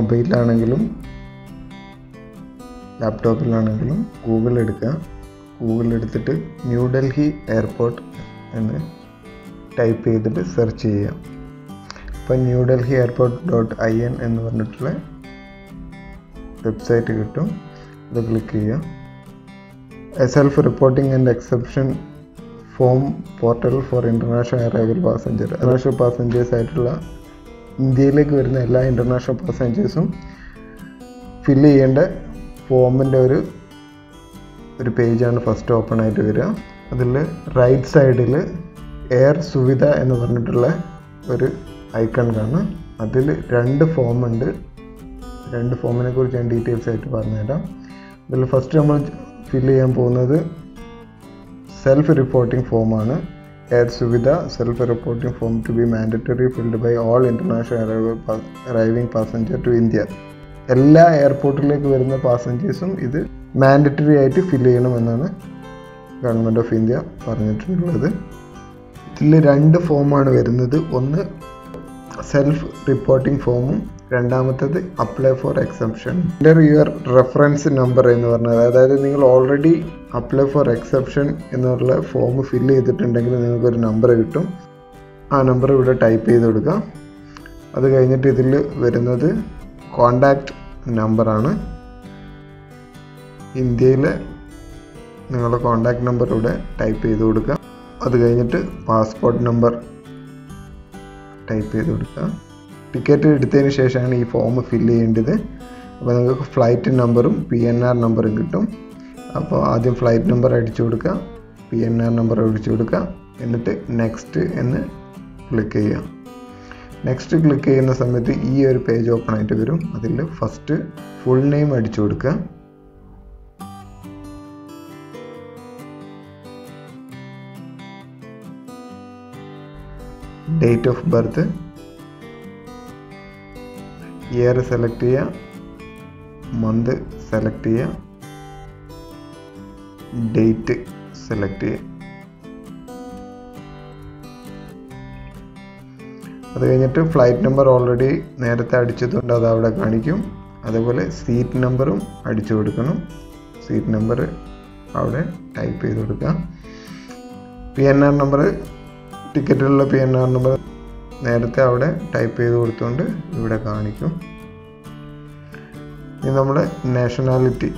മൊബൈലിലാണെങ്കിലും ലാപ്ടോപ്പിലാണെങ്കിലും Google എടുക്കുക Google എടുത്തിട്ട് New Delhi airport എന്ന് ടൈപ്പ് ചെയ്തിട്ട് സെർച്ച് ചെയ്യുക അപ്പോൾ New Delhi airport dot I N എന്ന് പറഞ്ഞിട്ടുള്ള വെബ്സൈറ്റ് കിട്ടും അത് ക്ലിക്ക് ചെയ്യുക A self reporting and exception form portal four international arrival passenger international passengers ആയിട്ടുള്ള ഇന്ത്യയിലേക്ക് വരുന്ന എല്ലാ ഇൻ്റർനാഷണൽ പാസഞ്ചേഴ്സും ഫില്ല് ചെയ്യേണ്ട ഫോമിൻ്റെ ഒരു ഒരു പേജാണ് ഫസ്റ്റ് ഓപ്പൺ ആയിട്ട് വരിക അതിൽ റൈറ്റ് സൈഡിൽ എയർ സുവിധ എന്ന് പറഞ്ഞിട്ടുള്ള ഒരു ഐക്കൺ കാണാം അതിൽ രണ്ട് ഫോം ഉണ്ട് രണ്ട് ഫോമിനെ കുറിച്ച് ഞാൻ ഡീറ്റെയിൽസ് ആയിട്ട് പറഞ്ഞുതരാം അതിൽ ഫസ്റ്റ് നമ്മൾ ഫില്ല് ചെയ്യാൻ പോകുന്നത് സെൽഫ് റിപ്പോർട്ടിംഗ് ഫോമാണ് air Suvidha self reporting form to be mandatory filled by all international arriving passenger to India എല്ലാ എയർപോർട്ടിലേക്ക് വരുന്ന പാസഞ്ചേഴ്സും ഇത് മാൻഡറ്ററി ആയിട്ട് ഫില്ല് ചെയ്യണമെന്നാണ് ഗവൺമെൻറ് ഓഫ് ഇന്ത്യ പറഞ്ഞിട്ടുള്ളത് ഇതിൽ രണ്ട് ഫോമാണ് വരുന്നത് ഒന്ന് സെൽഫ് റിപ്പോർട്ടിംഗ് ഫോമും രണ്ടാമത്തത് apply for exemption inter your reference number എന്ന് പറഞ്ഞത് അതായത് നിങ്ങൾ ഓൾറെഡി അപ്ലൈ ഫോർ എക്സെപ്ഷൻ എന്നുള്ള ഫോം ഫില്ല് ചെയ്തിട്ടുണ്ടെങ്കിൽ നിങ്ങൾക്കൊരു നമ്പർ കിട്ടും ആ നമ്പർ ഇവിടെ ടൈപ്പ് ചെയ്ത് കൊടുക്കുക അത് കഴിഞ്ഞിട്ട് ഇതിൽ വരുന്നത് കോണ്ടാക്റ്റ് നമ്പറാണ് ഇന്ത്യയിലെ നിങ്ങളുടെ കോണ്ടാക്ട് നമ്പർ ഇവിടെ ടൈപ്പ് ചെയ്ത് കൊടുക്കുക അത് കഴിഞ്ഞിട്ട് പാസ്പോർട്ട് നമ്പർ ടൈപ്പ് ചെയ്ത് കൊടുക്കുക ടിക്കറ്റ് എടുത്തതിന് ശേഷമാണ് ഈ ഫോം ഫില്ല് ചെയ്യേണ്ടത് അപ്പോൾ നിങ്ങൾക്ക് ഫ്ലൈറ്റ് നമ്പറും പി എൻ ആർ നമ്പറും കിട്ടും അപ്പോൾ ആദ്യം ഫ്ലൈറ്റ് നമ്പർ അടിച്ചു കൊടുക്കുക പി എൻ ആർ നമ്പർ അടിച്ചു കൊടുക്കുക എന്നിട്ട് നെക്സ്റ്റ് എന്ന് ക്ലിക്ക് ചെയ്യുക നെക്സ്റ്റ് ക്ലിക്ക് ചെയ്യുന്ന സമയത്ത് ഈ ഒരു പേജ് ഓപ്പൺ ആയിട്ട് വരും അതിൽ ഫസ്റ്റ് ഫുൾ നെയിം അടിച്ചു കൊടുക്കുക date of birth year select ചെയ്യുക മന്ത് സെലക്ട് ചെയ്യുക ഡേറ്റ് സെലക്ട് ചെയ്യുക അത് കഴിഞ്ഞിട്ട് ഫ്ലൈറ്റ് നമ്പർ ഓൾറെഡി നേരത്തെ അടിച്ചതുകൊണ്ട് അത് അവിടെ കാണിക്കും അതേപോലെ സീറ്റ് നമ്പറും അടിച്ചു കൊടുക്കണം സീറ്റ് നമ്പർ അവിടെ ടൈപ്പ് ചെയ്ത് കൊടുക്കുക പി എൻ ആർ നമ്പർ ടിക്കറ്റിലുള്ള പി എൻ ആർ നമ്പർ നേരത്തെ അവിടെ ടൈപ്പ് ചെയ്ത് കൊടുത്തുകൊണ്ട് ഇവിടെ കാണിക്കും ഇനി നമ്മുടെ നാഷണാലിറ്റി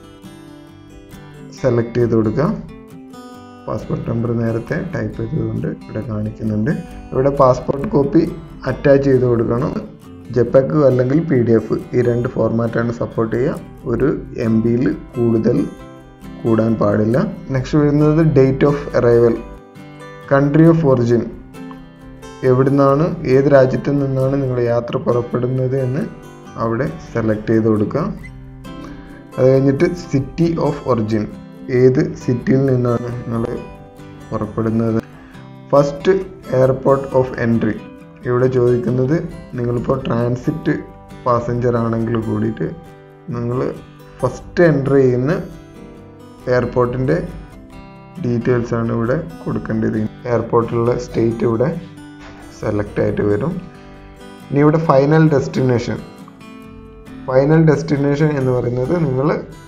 സെലക്ട് ചെയ്ത് കൊടുക്കുക പാസ്പോർട്ട് നമ്പർ നേരത്തെ ടൈപ്പ് ചെയ്തതുകൊണ്ട് ഇവിടെ കാണിക്കുന്നുണ്ട് ഇവിടെ പാസ്പോർട്ട് കോപ്പി അറ്റാച്ച് ചെയ്ത് കൊടുക്കണം ജെപെഗ് അല്ലെങ്കിൽ പി ഡി എഫ് ഈ രണ്ട് ഫോർമാറ്റാണ് സപ്പോർട്ട് ചെയ്യുക ഒരു എം ബിയിൽ കൂടുതൽ കൂടാൻ പാടില്ല നെക്സ്റ്റ് വരുന്നത് date of arrival country of origin എവിടുന്നാണ് ഏത് രാജ്യത്തു നിന്നാണ് നിങ്ങൾ യാത്ര പുറപ്പെടുന്നത് എന്ന് അവിടെ സെലക്ട് ചെയ്ത് കൊടുക്കുക അത് കഴിഞ്ഞിട്ട് സിറ്റി ഓഫ് ഒറിജിൻ ഏത് സിറ്റിയിൽ നിന്നാണ് നിങ്ങൾ പുറപ്പെടുന്നത് ഫസ്റ്റ് എയർപോർട്ട് ഓഫ് എൻട്രി ഇവിടെ ചോദിക്കുന്നത് നിങ്ങളിപ്പോൾ ട്രാൻസിറ്റ് പാസഞ്ചർ ആണെങ്കിൽ കൂടിയിട്ട് നിങ്ങൾ ഫസ്റ്റ് എൻട്രി ചെയ്യുന്ന എയർപോർട്ടിൻ്റെ ഡീറ്റെയിൽസ് ആണ് ഇവിടെ കൊടുക്കേണ്ടത് എയർപോർട്ടിലുള്ള സ്റ്റേറ്റ് ഇവിടെ സെലക്ട് ആയിട്ട് വരും ഇനി ഇവിടെ ഫൈനൽ ഡെസ്റ്റിനേഷൻ ഫൈനൽ ഡെസ്റ്റിനേഷൻ എന്ന് പറയുന്നത് നിങ്ങൾ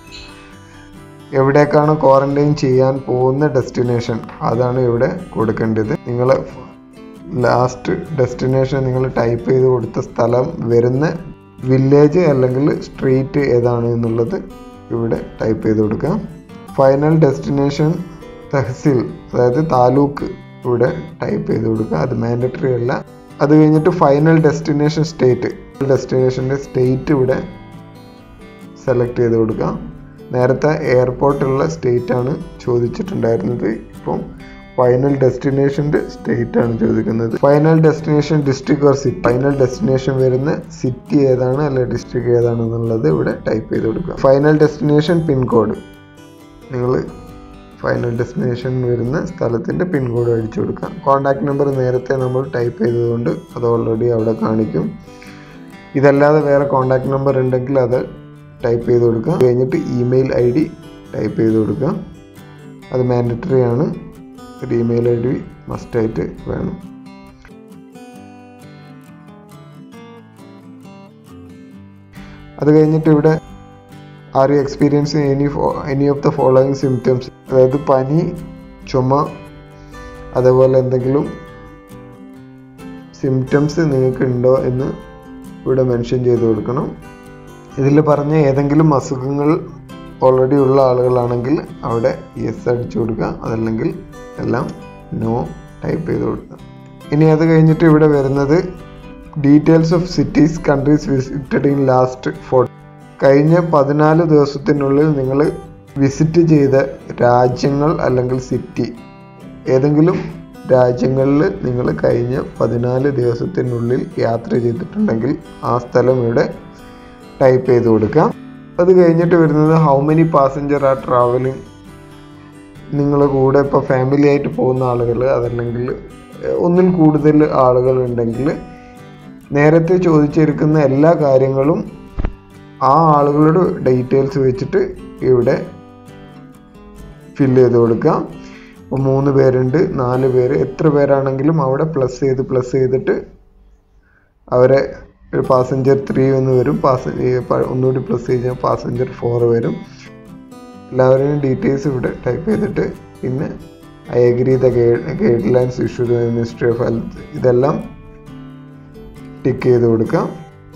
എവിടേക്കാണ് ക്വാറന്റൈൻ ചെയ്യാൻ പോകുന്ന ഡെസ്റ്റിനേഷൻ അതാണ് ഇവിടെ കൊടുക്കേണ്ടത് നിങ്ങൾ ലാസ്റ്റ് ഡെസ്റ്റിനേഷൻ നിങ്ങൾ ടൈപ്പ് ചെയ്ത് കൊടുത്ത സ്ഥലം വരുന്ന വില്ലേജ് അല്ലെങ്കിൽ സ്ട്രീറ്റ് ഏതാണ് എന്നുള്ളത് ഇവിടെ ടൈപ്പ് ചെയ്ത് കൊടുക്കുക ഫൈനൽ ഡെസ്റ്റിനേഷൻ തഹസിൽ അതായത് താലൂക്ക് ഇവിടെ ടൈപ്പ് ചെയ്ത് കൊടുക്കുക അത് മാൻഡറ്ററി അല്ല അത് കഴിഞ്ഞിട്ട് ഫൈനൽ ഡെസ്റ്റിനേഷൻ സ്റ്റേറ്റ് ഡെസ്റ്റിനേഷൻ്റെ സ്റ്റേറ്റ് ഇവിടെ സെലക്ട് ചെയ്ത് കൊടുക്കുക നേരത്തെ എയർപോർട്ടുള്ള സ്റ്റേറ്റ് ആണ് ചോദിച്ചിട്ടുണ്ടായിരുന്നത് ഇപ്പം ഫൈനൽ ഡെസ്റ്റിനേഷൻ്റെ സ്റ്റേറ്റ് ആണ് ചോദിക്കുന്നത് final destination district or city final destination വരുന്ന സിറ്റി ഏതാണ് അല്ലെ ഡിസ്ട്രിക്ട് ഏതാണ് എന്നുള്ളത് ഇവിടെ ടൈപ്പ് ചെയ്ത് കൊടുക്കുക ഫൈനൽ ഡെസ്റ്റിനേഷൻ പിൻകോഡ് നിങ്ങൾ ഫൈനൽ ഡെസ്റ്റിനേഷൻ വരുന്ന സ്ഥലത്തിൻ്റെ പിൻകോഡ് അടിച്ചു കൊടുക്കുക കോൺടാക്ട് നമ്പർ നേരത്തെ നമ്മൾ ടൈപ്പ് ചെയ്തതുകൊണ്ട് അത് ഓൾറെഡി അവിടെ കാണിക്കും ഇതല്ലാതെ വേറെ കോൺടാക്ട് നമ്പർ ഉണ്ടെങ്കിൽ അത് ടൈപ്പ് ചെയ്ത് കൊടുക്കുക അത് കഴിഞ്ഞിട്ട് ഇമെയിൽ ഐ ഡി ടൈപ്പ് ചെയ്ത് കൊടുക്കുക അത് മാൻഡറ്ററി ആണ് ഒരു ഇമെയിൽ ഐ ഡി മസ്റ്റായിട്ട് വേണം അത് കഴിഞ്ഞിട്ട് ഇവിടെ are you experience any any of the following symptoms അതായത് പനി ചുമ അതേപോലെ എന്തെങ്കിലും സിംറ്റംസ് നിങ്ങൾക്ക് ഉണ്ടോ എന്ന് ഇവിടെ മെൻഷൻ ചെയ്ത് കൊടുക്കണം ഇതിൽ പറഞ്ഞ ഏതെങ്കിലും അസുഖങ്ങൾ ഓൾറെഡി ഉള്ള ആളുകളാണെങ്കിൽ അവിടെ യെസ് അടിച്ചു കൊടുക്കുക അതല്ലെങ്കിൽ എല്ലാം നോ ടൈപ്പ് ചെയ്ത് കൊടുക്കുക ഇനി അത് കഴിഞ്ഞിട്ട് ഇവിടെ വരുന്നത് details of cities countries visited in last four കഴിഞ്ഞ പതിനാല് ദിവസത്തിനുള്ളിൽ നിങ്ങൾ വിസിറ്റ് ചെയ്ത രാജ്യങ്ങൾ അല്ലെങ്കിൽ സിറ്റി ഏതെങ്കിലും രാജ്യങ്ങളിൽ നിങ്ങൾ കഴിഞ്ഞ പതിനാല് ദിവസത്തിനുള്ളിൽ യാത്ര ചെയ്തിട്ടുണ്ടെങ്കിൽ ആ സ്ഥലം ഇവിടെ ടൈപ്പ് ചെയ്ത് കൊടുക്കാം അത് കഴിഞ്ഞിട്ട് വരുന്നത് how many passenger are travelling നിങ്ങളുടെ കൂടെ ഇപ്പോൾ ഫാമിലി ആയിട്ട് പോകുന്ന ആളുകൾ അതല്ലെങ്കിൽ ഒന്നിൽ കൂടുതൽ ആളുകൾ ഉണ്ടെങ്കിൽ നേരത്തെ ചോദിച്ചിരിക്കുന്ന എല്ലാ കാര്യങ്ങളും ആ ആളുകളുടെ ഡീറ്റെയിൽസ് വെച്ചിട്ട് ഇവിടെ ഫില്ല് ചെയ്ത് കൊടുക്കാം ഇപ്പോൾ മൂന്ന് പേരുണ്ട് നാല് പേര് എത്ര പേരാണെങ്കിലും അവിടെ പ്ലസ് ചെയ്ത് പ്ലസ് ചെയ്തിട്ട് അവരെ പാസഞ്ചർ ത്രീ എന്ന് വരും പാസ ഒന്നുകൂടി പ്ലസ് ചെയ്താൽ പാസഞ്ചർ ഫോർ വരും എല്ലാവരുടെയും ഡീറ്റെയിൽസ് ഇവിടെ ടൈപ്പ് ചെയ്തിട്ട് പിന്നെ I agree the guidelines issue ministry of health ഇതെല്ലാം ടിക്ക് ചെയ്ത് കൊടുക്കാം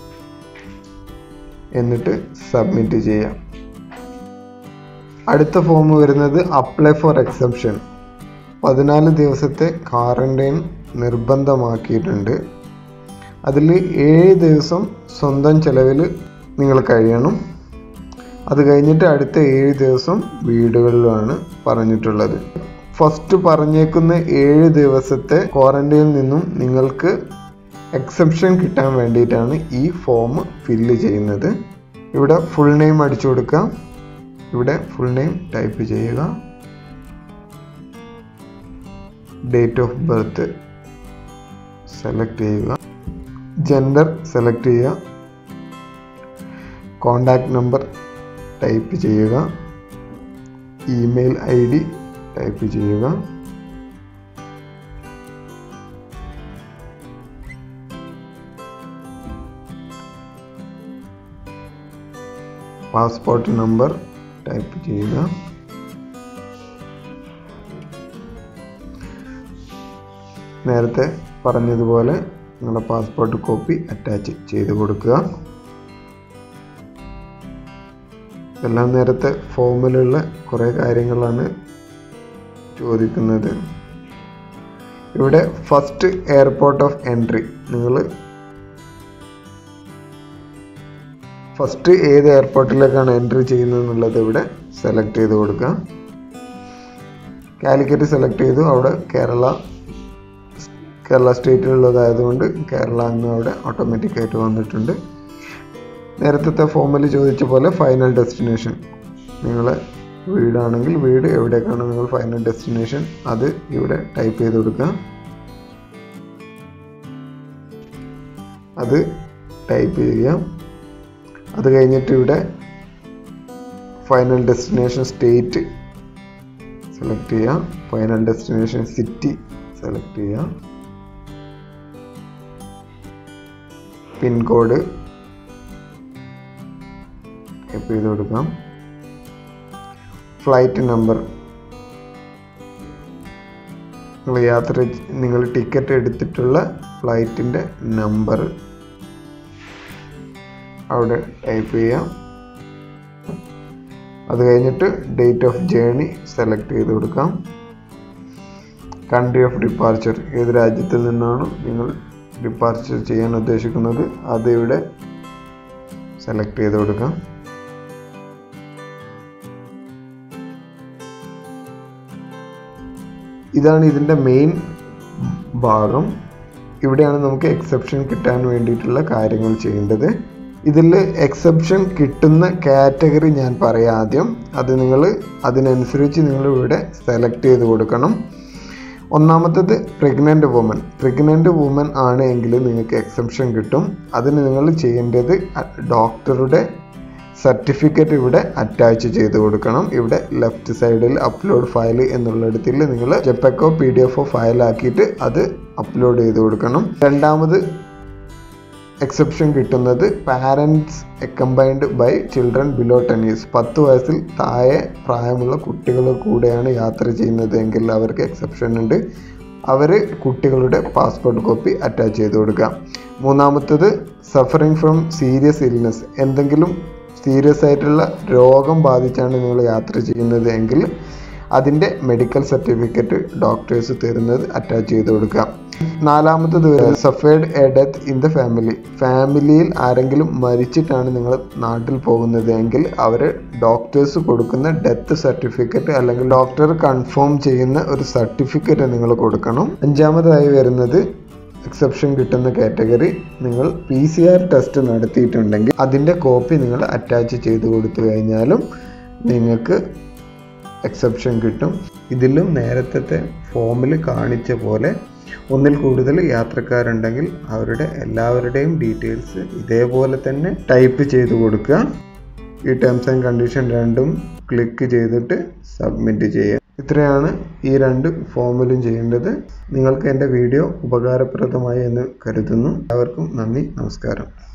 എന്നിട്ട് സബ്മിറ്റ് ചെയ്യാം അടുത്ത ഫോം വരുന്നത് അപ്ലൈ ഫോർ എക്സെപ്ഷൻ പതിനാല് ദിവസത്തെ ക്വാറന്റൈൻ നിർബന്ധമാക്കിയിട്ടുണ്ട് അതിൽ ഏഴ് ദിവസം സ്വന്തം ചെലവിൽ നിങ്ങൾ കഴിയണം അത് കഴിഞ്ഞിട്ട് അടുത്ത ഏഴ് ദിവസം വീടുകളിലാണ് പറഞ്ഞിട്ടുള്ളത് ഫസ്റ്റ് പറഞ്ഞേക്കുന്ന ഏഴ് ദിവസത്തെ ക്വാറന്റൈനിൽ നിന്നും നിങ്ങൾക്ക് എക്സെപ്ഷൻ കിട്ടാൻ വേണ്ടിയിട്ടാണ് ഈ ഫോം ഫില്ല് ചെയ്യുന്നത് ഇവിടെ ഫുൾ നെയിം അടിച്ചു കൊടുക്കാം ഇവിടെ ഫുൾ നെയിം ടൈപ്പ് ചെയ്യുക ഡേറ്റ് ഓഫ് ബർത്ത് സെലക്ട് ചെയ്യുക ജെൻഡർ സെലക്ട് ചെയ്യുക കോണ്ടാക്ട് നമ്പർ ടൈപ്പ് ചെയ്യുക ഇമെയിൽ ഐ ഡി ടൈപ്പ് ചെയ്യുക പാസ്പോർട്ട് നമ്പർ ടൈപ്പ് ചെയ്യുക നേരത്തെ പറഞ്ഞതുപോലെ നിങ്ങളുടെ പാസ്പോർട്ട് കോപ്പി അറ്റാച്ച് ചെയ്ത് കൊടുക്കുക എല്ലാം നേരത്തെ ഫോമിലുള്ള കുറേ കാര്യങ്ങളാണ് ചോദിക്കുന്നത് ഇവിടെ ഫസ്റ്റ് എയർപോർട്ട് ഓഫ് എൻട്രി നിങ്ങൾ ഫസ്റ്റ് ഏത് എയർപോർട്ടിലേക്കാണ് എൻട്രി ചെയ്യുന്നത് എന്നുള്ളത് ഇവിടെ സെലക്ട് ചെയ്ത് കൊടുക്കുക കാലിക്കറ്റ് സെലക്ട് ചെയ്തു അവിടെ കേരള കേരള സ്റ്റേറ്റിലുള്ളതായതുകൊണ്ട് കേരള എന്ന് അവിടെ ഓട്ടോമാറ്റിക്കായിട്ട് വന്നിട്ടുണ്ട് നേരത്തെ ഫോമിൽ ചോദിച്ച പോലെ ഫൈനൽ ഡെസ്റ്റിനേഷൻ നിങ്ങൾ വീടാണെങ്കിൽ വീട് എവിടേക്കാണ് നിങ്ങൾ ഫൈനൽ ഡെസ്റ്റിനേഷൻ അത് ഇവിടെ ടൈപ്പ് ചെയ്ത് കൊടുക്കുക അത് ടൈപ്പ് ചെയ്യുക അത് കഴിഞ്ഞിട്ട് ഇവിടെ ഫൈനൽ ഡെസ്റ്റിനേഷൻ സ്റ്റേറ്റ് സെലക്ട് ചെയ്യുക ഫൈനൽ ഡെസ്റ്റിനേഷൻ സിറ്റി സെലക്ട് ചെയ്യുക പിൻകോഡ് ടൈപ്പ് ചെയ്ത് കൊടുക്കാം ഫ്ലൈറ്റ് നമ്പർ നിങ്ങൾ യാത്ര നിങ്ങൾ ടിക്കറ്റ് എടുത്തിട്ടുള്ള ഫ്ലൈറ്റിൻ്റെ നമ്പർ അവിടെ ടൈപ്പ് ചെയ്യാം അത് കഴിഞ്ഞിട്ട് ഡേറ്റ് ഓഫ് ജേണി സെലക്ട് ചെയ്ത് കൊടുക്കാം കൺട്രി ഓഫ് ഡിപ്പാർച്ചർ ഏത് രാജ്യത്തിൽ നിന്നാണ് നിങ്ങൾ ഡിപ്പാർച്ചർ ചെയ്യാൻ ഉദ്ദേശിക്കുന്നത് അത് ഇവിടെ സെലക്ട് ചെയ്ത് കൊടുക്കാം ഇതാണ് ഇതിൻ്റെ മെയിൻ ഭാഗം ഇവിടെയാണ് നമുക്ക് എക്സെപ്ഷൻ കിട്ടാൻ വേണ്ടിയിട്ടുള്ള കാര്യങ്ങൾ ചെയ്യേണ്ടത് ഇതിൽ എക്സെപ്ഷൻ കിട്ടുന്ന കാറ്റഗറി ഞാൻ പറയാം ആദ്യം അത് നിങ്ങൾ അതിനനുസരിച്ച് നിങ്ങൾ ഇവിടെ സെലക്ട് ചെയ്ത് കൊടുക്കണം ഒന്നാമത്തത് പ്രഗ്നൻ്റ് വുമൻ പ്രഗ്നൻ്റ് വുമൻ ആണ് എങ്കിൽ നിങ്ങൾക്ക് എക്സെപ്ഷൻ കിട്ടും അതിന് നിങ്ങൾ ചെയ്യേണ്ടത് ഡോക്ടറുടെ സർട്ടിഫിക്കറ്റ് ഇവിടെ അറ്റാച്ച് ചെയ്ത് കൊടുക്കണം ഇവിടെ ലെഫ്റ്റ് സൈഡിൽ അപ്ലോഡ് ഫയൽ എന്നുള്ളിടത്തിൽ നിങ്ങൾ ജെപ്പക്കോ പി ഡി എഫോ ഫയൽ ആക്കിയിട്ട് അത് അപ്ലോഡ് ചെയ്ത് കൊടുക്കണം രണ്ടാമത് എക്സെപ്ഷൻ കിട്ടുന്നത് parents accompanied by children below ten years പത്ത് വയസ്സിൽ താഴെ പ്രായമുള്ള കുട്ടികൾ കൂടെയാണ് യാത്ര ചെയ്യുന്നത് എങ്കിൽ അവർക്ക് എക്സെപ്ഷൻ ഉണ്ട് അവർ കുട്ടികളുടെ പാസ്പോർട്ട് കോപ്പി അറ്റാച്ച് ചെയ്ത് കൊടുക്കുക മൂന്നാമത്തത് സഫറിങ് ഫ്രം സീരിയസ് ഇൽനെസ് എന്തെങ്കിലും സീരിയസ് ആയിട്ടുള്ള രോഗം ബാധിച്ചാണ് നിങ്ങൾ യാത്ര ചെയ്യുന്നത് എങ്കിൽ അതിൻ്റെ മെഡിക്കൽ സർട്ടിഫിക്കറ്റ് ഡോക്ടേഴ്സ് തരുന്നത് അറ്റാച്ച് ചെയ്ത് കൊടുക്കുക നാലാമത്തത് suffered a death in the family ഫാമിലിയിൽ ആരെങ്കിലും മരിച്ചിട്ടാണ് നിങ്ങൾ നാട്ടിൽ പോകുന്നത് എങ്കിൽ അവർ ഡോക്ടേഴ്സ് കൊടുക്കുന്ന ഡെത്ത് സർട്ടിഫിക്കറ്റ് അല്ലെങ്കിൽ ഡോക്ടർ കൺഫേം ചെയ്യുന്ന ഒരു സർട്ടിഫിക്കറ്റ് നിങ്ങൾ കൊടുക്കണം അഞ്ചാമതായി വരുന്നത് എക്സെപ്ഷൻ കിട്ടുന്ന കാറ്റഗറി നിങ്ങൾ പി സി ആർ ടെസ്റ്റ് നടത്തിയിട്ടുണ്ടെങ്കിൽ അതിൻ്റെ കോപ്പി നിങ്ങൾ അറ്റാച്ച് ചെയ്ത് കൊടുത്തു കഴിഞ്ഞാലും നിങ്ങൾക്ക് എക്സെപ്ഷൻ കിട്ടും ഇതിലും നേരത്തെ ഫോമിൽ കാണിച്ച പോലെ ഒന്നിൽ കൂടുതൽ യാത്രക്കാരുണ്ടെങ്കിൽ അവരുടെ എല്ലാവരുടെയും ഡീറ്റെയിൽസ് ഇതേപോലെ തന്നെ ടൈപ്പ് ചെയ്ത് കൊടുക്കുക ഈ ടേംസ് ആൻഡ് കണ്ടീഷൻ രണ്ടും ക്ലിക്ക് ചെയ്തിട്ട് സബ്മിറ്റ് ചെയ്യുക ഇത്രയാണ് ഈ രണ്ട് ഫോമിലും ചെയ്യേണ്ടത് നിങ്ങൾക്ക് എൻ്റെ വീഡിയോ ഉപകാരപ്രദമായി എന്ന് കരുതുന്നു എല്ലാവർക്കും നന്ദി നമസ്കാരം